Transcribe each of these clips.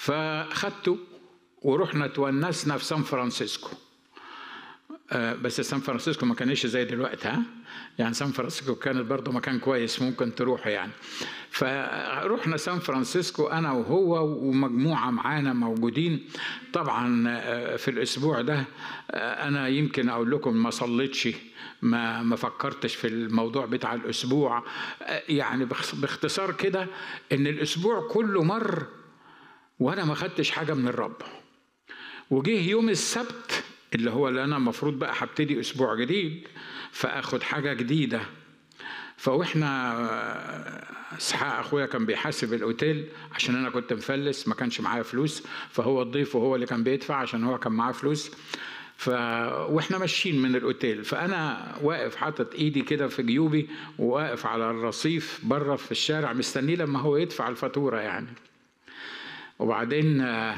فخدته ورحنا تونسنا في سان فرانسيسكو آه، بس سان فرانسيسكو ما كانش زي دلوقتي ها يعني سان فرانسيسكو كانت برضو مكان كويس ممكن تروح يعني فرحنا سان فرانسيسكو انا وهو ومجموعه معانا موجودين طبعا آه، في الاسبوع ده آه، انا يمكن اقول لكم ما صليتش ما ما فكرتش في الموضوع بتاع الاسبوع آه، يعني باخ- باختصار كده ان الاسبوع كله مر وانا ما خدتش حاجه من الرب وجه يوم السبت اللي هو اللي انا المفروض بقى هبتدي اسبوع جديد فاخد حاجه جديده فاحنا آه، اسحاق اخويا كان بيحاسب الاوتيل عشان انا كنت مفلس ما كانش معايا فلوس فهو الضيف وهو اللي كان بيدفع عشان هو كان معاه فلوس ف واحنا ماشيين من الاوتيل فانا واقف حاطط ايدي كده في جيوبي وواقف على الرصيف بره في الشارع مستنيه لما هو يدفع الفاتوره يعني وبعدين آه،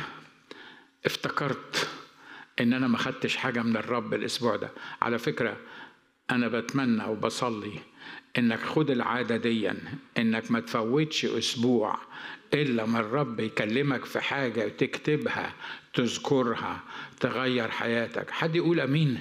افتكرت ان انا ما خدتش حاجه من الرب الاسبوع ده على فكره انا بتمنى وبصلي انك خد العاده ديا انك ما تفوتش اسبوع الا ما الرب يكلمك في حاجه تكتبها تذكرها تغير حياتك حد يقول امين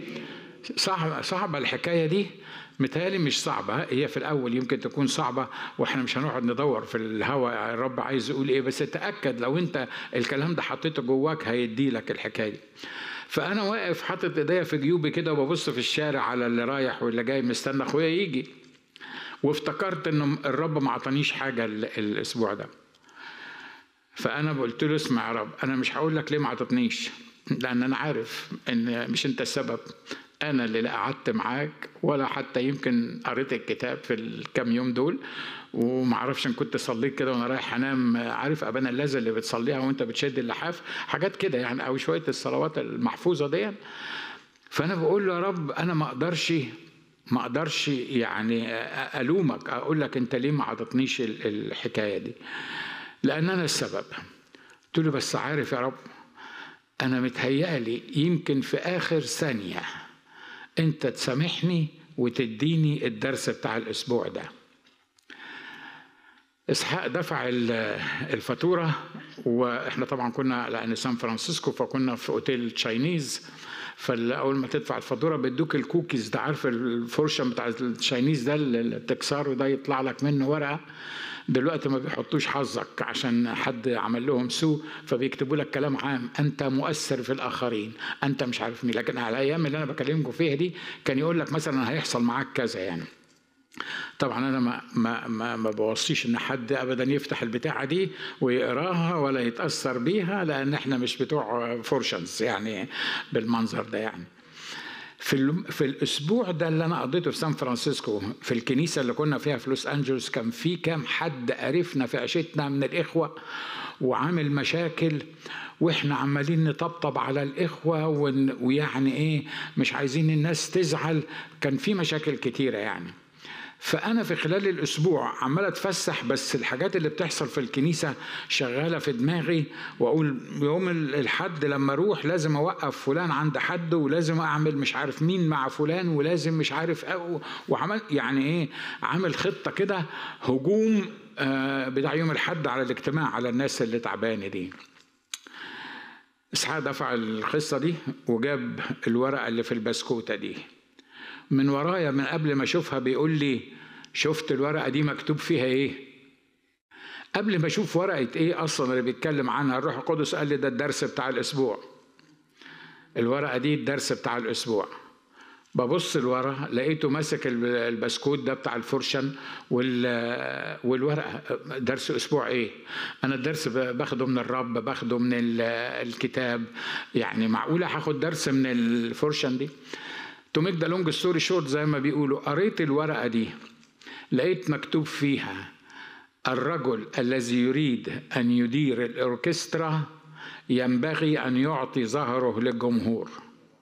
صعب صعبه الحكايه دي متهيألي مش صعبة هي في الأول يمكن تكون صعبة وإحنا مش هنقعد ندور في الهوا الرب عايز يقول إيه بس تأكد لو أنت الكلام ده حطيته جواك هيدي لك الحكاية دي. فأنا واقف حاطط إيديا في جيوبي كده وببص في الشارع على اللي رايح واللي جاي مستنى أخويا يجي وافتكرت إن الرب ما عطانيش حاجة ال- الأسبوع ده فانا قلت له اسمع يا رب انا مش هقول لك ليه ما عطتنيش لان انا عارف ان مش انت السبب انا اللي لا قعدت معاك ولا حتى يمكن قريت الكتاب في الكام يوم دول وما اعرفش ان كنت صليت كده وانا رايح انام عارف ابانا اللذة اللي بتصليها وانت بتشد اللحاف حاجات كده يعني او شويه الصلوات المحفوظه دي فانا بقول له يا رب انا ما اقدرش ما اقدرش يعني الومك اقول لك انت ليه ما عطتنيش ال- الحكايه دي لان انا السبب قلت له بس عارف يا رب انا متهيألي يمكن في اخر ثانيه انت تسامحني وتديني الدرس بتاع الاسبوع ده اسحاق دفع ال- الفاتوره واحنا طبعا كنا لان سان فرانسيسكو فكنا في اوتيل تشاينيز فاول ما تدفع الفاتوره بيدوك الكوكيز ده عارف الفرشه بتاع التشاينيز ده اللي تكسره ده يطلع لك منه ورقه دلوقتي ما بيحطوش حظك عشان حد عمل لهم سوء فبيكتبوا لك كلام عام انت مؤثر في الاخرين انت مش عارف مين لكن على الايام اللي انا بكلمكم فيها دي كان يقول لك مثلا هيحصل معاك كذا يعني طبعا انا ما ما ما, ما بوصيش ان حد ابدا يفتح البتاعه دي ويقراها ولا يتاثر بيها لان احنا مش بتوع فورشنز يعني بالمنظر ده يعني في الم- في الاسبوع ده اللي انا قضيته في سان فرانسيسكو في الكنيسه اللي كنا فيها في لوس انجلوس كان في كام حد قرفنا في عيشتنا من الاخوه وعامل مشاكل واحنا عمالين نطبطب على الاخوه ون- ويعني ايه مش عايزين الناس تزعل كان في مشاكل كتيره يعني فأنا في خلال الأسبوع عمال أتفسح بس الحاجات اللي بتحصل في الكنيسة شغالة في دماغي وأقول يوم الحد لما أروح لازم أوقف فلان عند حد ولازم أعمل مش عارف مين مع فلان ولازم مش عارف أو وعمل يعني إيه عامل خطة كده هجوم آه، بتاع يوم الحد على الاجتماع على الناس اللي تعبانة دي إسحاق دفع القصة دي وجاب الورقة اللي في البسكوتة دي من ورايا من قبل ما اشوفها بيقول لي شفت الورقه دي مكتوب فيها ايه قبل ما اشوف ورقه ايه اصلا اللي بيتكلم عنها الروح القدس قال لي ده الدرس بتاع الاسبوع الورقه دي الدرس بتاع الاسبوع ببص لورا لقيته ماسك الب- البسكوت ده بتاع الفرشن وال والورقه درس اسبوع ايه انا الدرس ب- باخده من الرب باخده من ال- الكتاب يعني معقوله هاخد درس من الفرشن دي تو ميك ذا لونج ستوري شورت زي ما بيقولوا قريت الورقه دي لقيت مكتوب فيها الرجل الذي يريد ان يدير الاوركسترا ينبغي ان يعطي ظهره للجمهور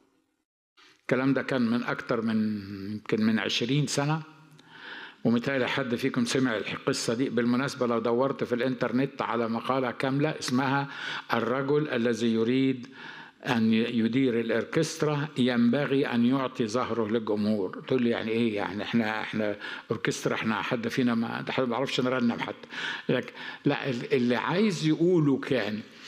الكلام ده كان من اكتر من يمكن من عشرين سنه ومتهيألي حد فيكم سمع القصة دي بالمناسبة لو دورت في الإنترنت على مقالة كاملة اسمها الرجل الذي يريد أن يدير الأوركسترا ينبغي أن يعطي ظهره للجمهور تقول لي يعني إيه يعني إحنا إحنا أوركسترا إحنا حد فينا ما ده حد ما بيعرفش نرنم حتى لك لا اللي عايز يقوله كان